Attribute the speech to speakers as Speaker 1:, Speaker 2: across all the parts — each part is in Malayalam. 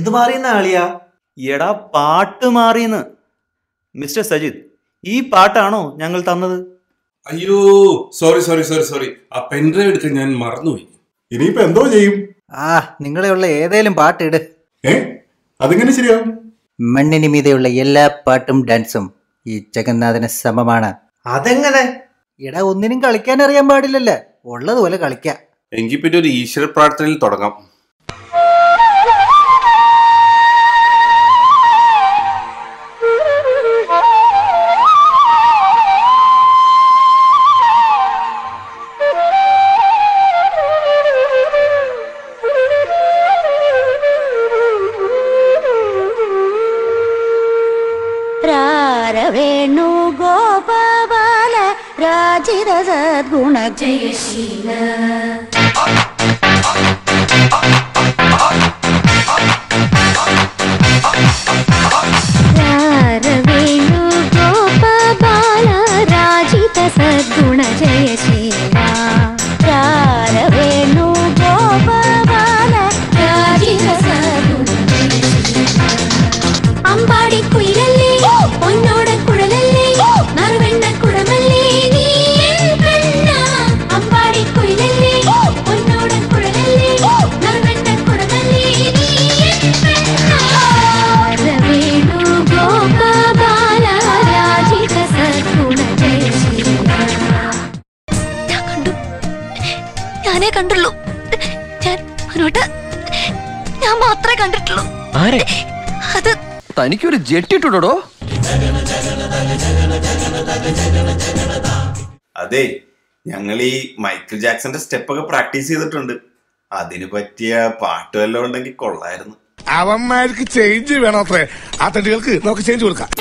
Speaker 1: എന്ത് മാറിയെന്ന ആളിയാ
Speaker 2: എടാ പാട്ട് മാറിയെന്ന് മിസ്റ്റർ സജിത് ഈ പാട്ടാണോ ഞങ്ങൾ തന്നത്
Speaker 3: അയ്യോ സോറി സോറി സോറി സോറി ആ പെൻഡ്രൈവ് എടുക്കാൻ ഞാൻ മറന്നുപോയി
Speaker 4: ഇനിയിപ്പോ എന്തോ ചെയ്യും
Speaker 5: ആ നിങ്ങളെയുള്ള ഏതേലും പാട്ടിട്
Speaker 4: ഏ അതെങ്ങനെ ശരിയാവും
Speaker 5: മണ്ണിന് മീതെയുള്ള എല്ലാ പാട്ടും ഡാൻസും ഈ ജഗന്നാഥന് സമമാണ്
Speaker 1: അതെങ്ങനെ
Speaker 5: എടാ ഒന്നിനും കളിക്കാൻ അറിയാൻ പാടില്ലല്ലേ ഉള്ളതുപോലെ കളിക്കാം
Speaker 3: എങ്കിൽ പിന്നെ ഒരു ഈശ്വര പ്രാർത്ഥനയിൽ തുടങ്ങാം
Speaker 6: രാരവേണു ഗോപാല രാജിത സദ്ഗുണ ജയശീല രാരവേണു ഗോപാല രാജിത സദ്ഗുണ ജയശീല രാരവേണു ഗോപാല രാജിത സദ്ഗുണ ജയശീല അമ്പാടി കുയിലല്ലേ പൊന്നോട കുഴലല്ലേ നറുവെണ്ണ കുടമല്ലേ നീ എൻ പെണ്ണ അമ്പാടി കുയിലല്ലേ പൊന്നോട കുഴലല്ലേ നറുവെണ്ണ കുടമല്ലേ നീ എൻ പെണ്ണ രവേണു ഗോപാല രാജിത സദ്ഗുണ ജയശീല
Speaker 7: ഞാൻ കണ്ടു ഞാനേ കണ്ടുള്ളൂ ഞാൻ മനോട്ട് ഞാൻ മാത്രമേ കണ്ടിട്ടുള്ളൂ
Speaker 8: ആരെ
Speaker 7: അത്
Speaker 8: തനിക്കൊരു ജെട്ടിട്ടുടോ
Speaker 2: അതെ ഞങ്ങൾ ഈ മൈക്കിൾ ജാക്സന്റെ സ്റ്റെപ്പൊക്കെ പ്രാക്ടീസ് ചെയ്തിട്ടുണ്ട് അതിന് പറ്റിയ പാട്ട് വല്ലതും ഉണ്ടെങ്കിൽ കൊള്ളായിരുന്നു
Speaker 9: അവന്മാർക്ക് ചേഞ്ച് വേണം അത്രേ ആ തടികൾക്ക് നമുക്ക് ചേഞ്ച് കൊടുക്കാം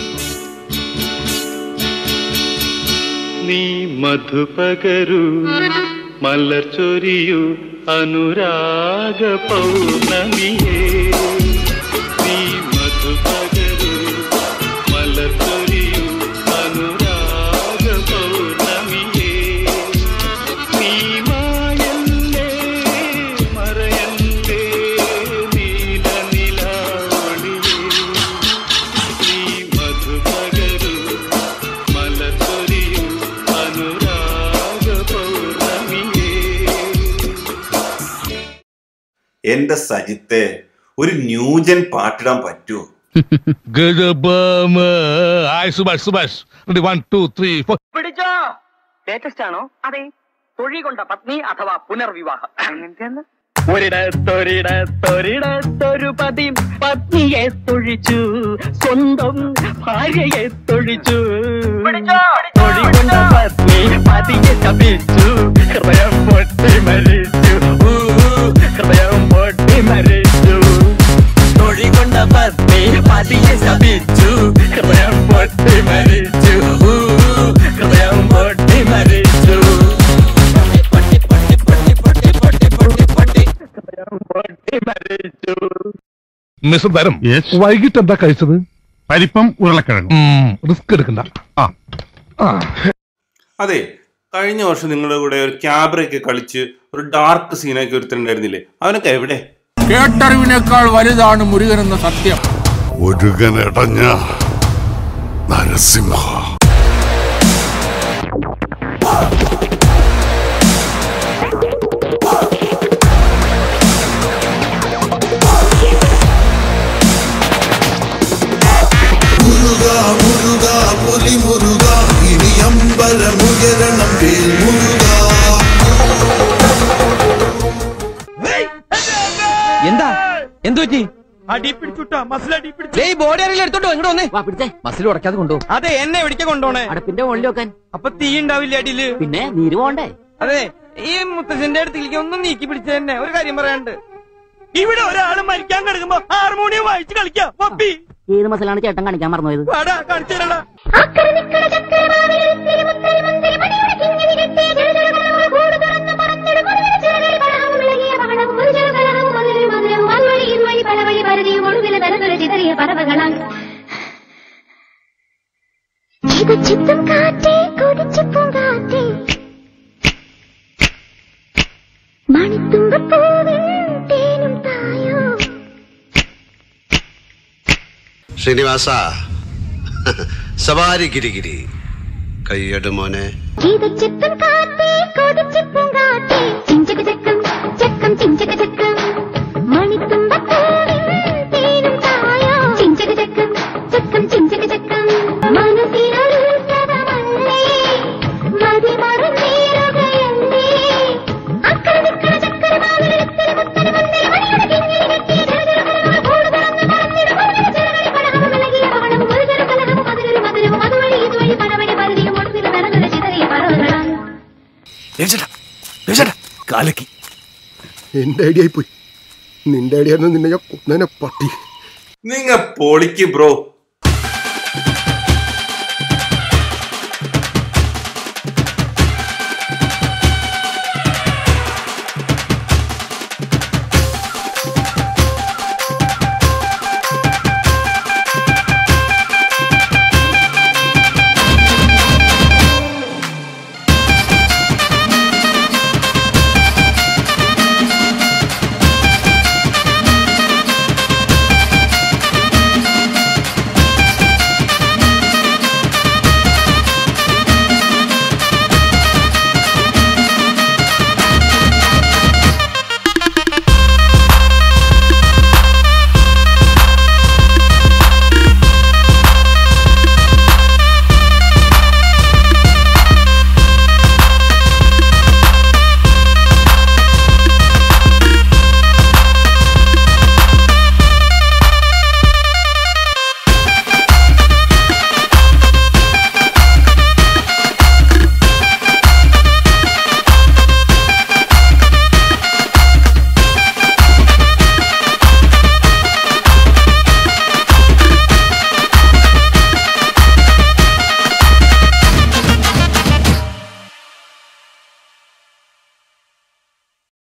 Speaker 10: നീ മധുപകരു മലർ ചൊരിയു അനുരാഗ പൗർണമിയേ നീ മധുപകരു മലർ ചൊരിയു അനുരാഗ പൗർണമിയേ നീ മായല്ലേ മറയല്ലേ നീല നിലാവളിയേ നീ മധുപകരു മലത്തൊരിയും അനുരാഗ പൗർണമിയേ
Speaker 2: എന്റെ സജിത്തെ ഒരു ന്യൂജൻ പാട്ടിടാൻ പറ്റുമോ
Speaker 9: hi Subhash Subhash one two three four
Speaker 11: പിടിച്ചോ ലേറ്റസ്റ്റ് ആണോ അതെ തൊഴി കൊണ്ട പത്നി അഥവാ പുനർവിവാഹം എന്തെന്ന് ഒരിടത്തൊരിടത്തൊരിടത്തൊരു പതി പത്നിയെ തൊഴിച്ചു സ്വന്തം ഭാര്യയെ തൊഴിച്ചു തൊഴി കൊണ്ട പത്നി പതിയെ ശപിച്ചു ഹൃദയം പൊട്ടി മരിച്ചു ഊ, ഹൃദയം പൊട്ടി മരിച്ചു തൊഴി കൊണ്ട പത്നി പതിയെ ശപിച്ചു ഹൃദയം പൊട്ടി മരിച്ചു ഊ, ഹൃദയം പൊട്ടി മരിച്ചു പൊട്ടി മരിച്ചു
Speaker 9: മിസ്റ്റർ തരം വൈകിട്ട് എന്താ കഴിച്ചത് പരിപ്പം ഉരുളക്കിഴങ്ങും റിസ്ക് എടുക്കണ്ട ആ ആ
Speaker 3: അതെ കഴിഞ്ഞ വർഷം നിങ്ങളുടെ കൂടെ ഒരു ക്യാബറയൊക്കെ കളിച്ച് ഒരു ഡാർക്ക് സീനൊക്കെ ഒരുത്തരുണ്ടായിരുന്നില്ലേ അവനൊക്കെ എവിടെ
Speaker 12: കേട്ടറിവിനേക്കാൾ വലുതാണ് മുരുകൻ എന്ന സത്യം
Speaker 9: മുരുകനടഞ്ഞ നരസിംഹ
Speaker 13: മുരുക മുരുക പുലി മുരുക ഇനി അമ്പല മുയരണം വേൽ മുരുക
Speaker 8: എന്താ എന്തു പറ്റി
Speaker 11: അടി പിടിച്ചുട്ടാ മസിൽ അടി പിടിച്ചു
Speaker 8: ഈ ബോഡി ആരെങ്കിലും എടുത്തോട്ടോ ഇങ്ങോട്ട് വന്നേ പിടിച്ചേ മസിൽ ഉടക്കാതെ കൊണ്ടോ
Speaker 11: അതെ എന്നെ എവിടേക്ക് കൊണ്ടോണേ
Speaker 8: അടുപ്പിന്റെ മുകളിൽ വെക്കാൻ
Speaker 11: അപ്പൊ തീ ഉണ്ടാവില്ല അടിയില്
Speaker 8: പിന്നെ നീര് പോണ്ടേ
Speaker 11: അതെ ഈ മുത്തച്ഛന്റെ അടുത്തേക്ക് ഒന്ന് നീക്കി പിടിച്ച തന്നെ ഒരു കാര്യം പറയാണ്ട് ഇവിടെ ഒരാള് മരിക്കാൻ കിടക്കുമ്പോ ഹാർമോണിയം വായിച്ച് കളിക്കാം പപ്പി
Speaker 8: ഏത് മസിലാണ് ചേട്ടൻ കാണിക്കാൻ മറന്നുപോയത്
Speaker 11: വാടാ കാണിച്ചു തരടാ
Speaker 6: ചിത്തം കാറ്റേ കൊതിച്ചു പൂങ്കാറ്റേ മണിത്തുമ്പപ്പൂവിൻ തേനും തായോ
Speaker 1: ശ്രീനിവാസ സവാരി ഗിരിഗിരി കയ്യട് മോനെ
Speaker 6: ചിത്തം കാത്തേ കൊതിച്ച് പൂങ്കാത്തേ ചിഞ്ചക ചക്കം ചക്കം ചിഞ്ചക ചക്കം മണിത്തുമ്പപ്പൂവിൻ തേനും തായോ ചിഞ്ചക ചക്കം ചക്കം ചിഞ്ചക ചക്കം മനസ്സിനൊരുത്സവമല്ലേ മതിമറന്നേറുകയല്ലേ അക്കരമിക്കണ ചക്കരമാവിലെത്തിരി മുത്തരി മന്ദിര മണിയുടെ കിങ്ങിണി കെട്ടിയ ജലജലകലകൾ കൂട് പറന്ന് പറന്നിട മണ്ണിര ചിറകടി പടഹവും വിളകിയ പകടവും ഒരു ജലകലഹവും അതിലൊരു മധുരവും അതുവഴി ഇതുവഴി പടവഴി പരതിയും ഒടുവിൽ നിറഞ്ഞൊരു ചിതറിയ പറവുകളാൽ
Speaker 14: കാലക്കി എന്റെ ഐഡിയ പോയി നിന്റെ ഐഡിയ നിന്നെ ഞാൻ കൊന്നനെ പട്ടി
Speaker 3: നിങ്ങ പൊളിക്ക് ബ്രോ